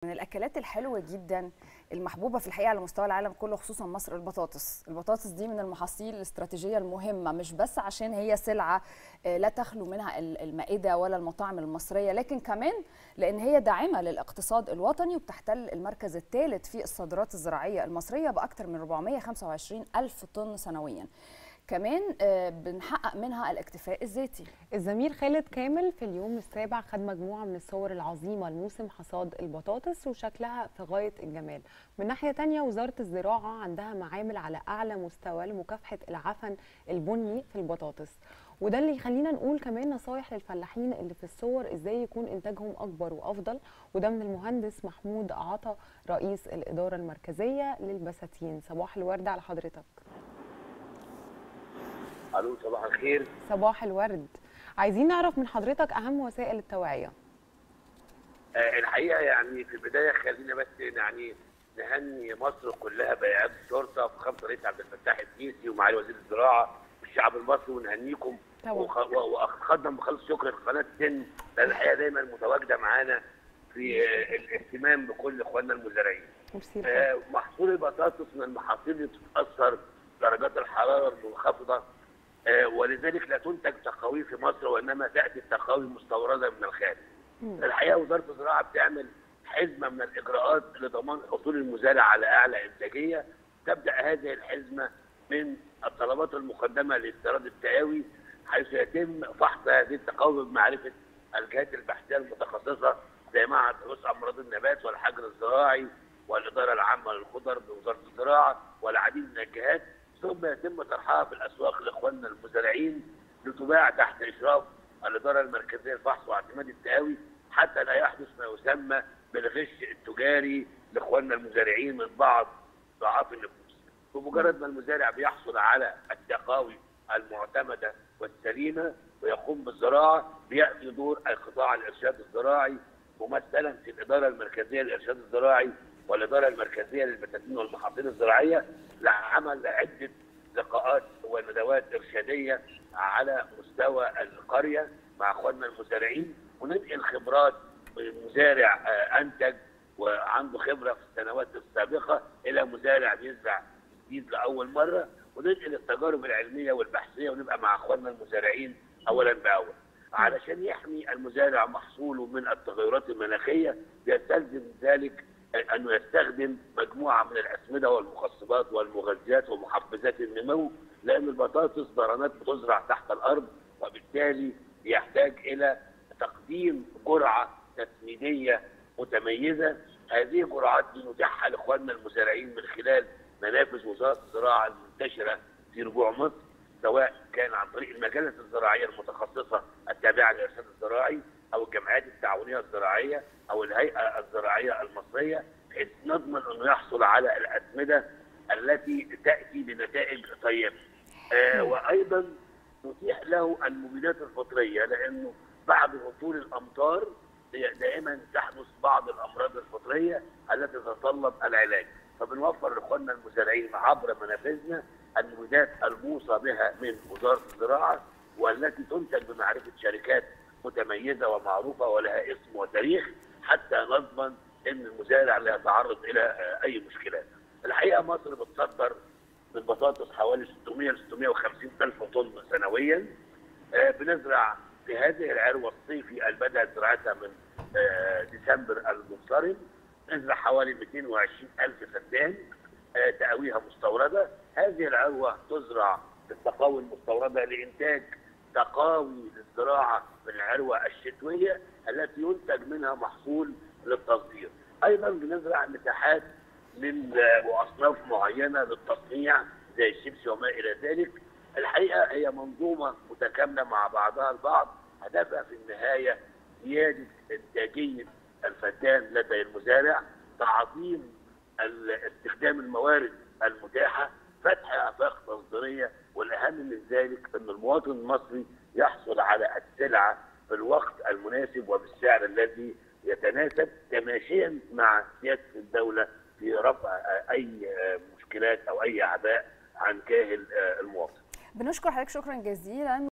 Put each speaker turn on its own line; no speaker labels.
من الاكلات الحلوه جدا المحبوبه في الحقيقه على مستوى العالم كله خصوصا مصر البطاطس البطاطس دي من المحاصيل الاستراتيجيه المهمه مش بس عشان هي سلعه آه، لا تخلو منها ال- المائده ولا المطاعم المصريه لكن كمان لان هي داعمه للاقتصاد الوطني وبتحتل المركز الثالث في الصادرات الزراعيه المصريه باكثر من 425 الف طن سنويا كمان آه، بنحقق منها الاكتفاء الذاتي
الزميل خالد كامل في اليوم السابع خد مجموعة من الصور العظيمة لموسم حصاد البطاطس وشكلها في غاية الجمال من ناحية تانية وزارة الزراعة عندها معامل على أعلى مستوى لمكافحة العفن البني في البطاطس وده اللي يخلينا نقول كمان نصايح للفلاحين اللي في الصور ازاي يكون انتاجهم اكبر وافضل وده من المهندس محمود عطا رئيس الاداره المركزيه للبساتين صباح الورد على حضرتك
الو صباح الخير
صباح الورد عايزين نعرف من حضرتك اهم وسائل التوعيه
آه الحقيقه يعني في البدايه خلينا بس يعني نهني مصر كلها بإعادة الشرطه في خمسه رئيس عبد الفتاح السيسي ومعالي وزير الزراعه والشعب المصري ونهنيكم
طبعا.
وخ- و- واقدم بخالص شكر لقناه سن لان الحقيقه دايما متواجده معانا في آه، الاهتمام بكل اخواننا المزارعين.
ميرسي لحضرتك.
آه، محصول البطاطس من المحاصيل اللي بتتاثر درجات الحراره المنخفضه آه، ولذلك لا تنتج تقاوي في مصر وانما تاتي التقاوي مستورده من الخارج. الحقيقه وزاره الزراعه بتعمل حزمه من الاجراءات لضمان حصول المزارع على اعلى انتاجيه تبدا هذه الحزمه من الطلبات المقدمه لاستيراد التقاوي حيث يتم فحص هذه التقاوي بمعرفه الجهات البحثيه المتخصصه زي معهد دراسه امراض النبات والحجر الزراعي والاداره العامه للخضر بوزاره الزراعه والعديد من الجهات ثم يتم طرحها في الاسواق لاخواننا المزارعين لتباع تحت اشراف الاداره المركزيه للفحص واعتماد التقاوي حتى لا يحدث ما يسمى بالغش التجاري لاخواننا المزارعين من بعض ضعاف النفوس. بمجرد ما المزارع بيحصل على التقاوي المعتمده والسليمه ويقوم بالزراعه بياتي دور القطاع الارشاد الزراعي ممثلا في الاداره المركزيه للارشاد الزراعي والاداره المركزيه للبساتين والمحاصيل الزراعيه لعمل عده لقاءات وندوات ارشاديه على مستوى القريه مع اخواننا المزارعين وننقل خبرات من مزارع آه، انتج وعنده خبره في السنوات السابقه الى مزارع بيزرع جديد لاول مره وننقل التجارب العلميه والبحثيه ونبقى مع اخواننا المزارعين اولا باول. علشان يحمي المزارع محصوله من التغيرات المناخيه يستلزم ذلك انه يستخدم مجموعه من الاسمده والمخصبات والمغذيات ومحفزات النمو لان البطاطس ضرنات بتزرع تحت الارض وبالتالي يحتاج الى تقديم جرعه تسميديه متميزه هذه الجرعات بنتيحها لاخواننا المزارعين من خلال منافذ وزاره الزراعه المنتشره في ربوع مصر سواء كان عن طريق المجالس الزراعيه المتخصصه التابعه للارشاد الزراعي او الجمعيات التعاونيه الزراعيه او الهيئه الزراعيه المصريه بحيث نضمن انه يحصل على الاسمده التي تاتي بنتائج طيبه. آه وايضا نتيح له المبيدات الفطريه لانه بعد هطول الامطار دائما تحدث بعض الامراض الفطريه التي تتطلب العلاج فبنوفر لاخواننا المزارعين عبر منافذنا المبيدات الموصى بها من وزاره الزراعه والتي تنتج بمعرفه شركات متميزه ومعروفه ولها اسم وتاريخ حتى نضمن ان المزارع لا يتعرض الى آه، اي مشكلات. الحقيقه مصر بتصدر من بطاطس حوالي 600 ل 650 الف طن سنويا آه، بنزرع في هذه العروه الصيفي البدأ زراعتها من آه، ديسمبر المنصرم نزرع حوالي 220 الف فدان آه، تقاويها مستورده هذه العروه تزرع بالتقاوي المستورده لانتاج تقاوي للزراعه من العروه الشتويه التي ينتج منها محصول للتصدير ايضا بنزرع مساحات من آه، واصناف معينه للتصنيع زي الشيبسي وما الى ذلك الحقيقه هي منظومه متكامله مع بعضها البعض هدفها في النهايه زياده انتاجيه الفدان لدى المزارع تعظيم ال- استخدام الموارد المتاحه فتح افاق تصديريه والاهم من ذلك ان المواطن المصري يحصل على السلعه في الوقت المناسب وبالسعر الذي يتناسب تماشيا مع سياده الدوله في رفع آه، اي آه، مشكلات او اي اعباء عن كاهل آه، المواطن
بنشكر حضرتك شكرا جزيلا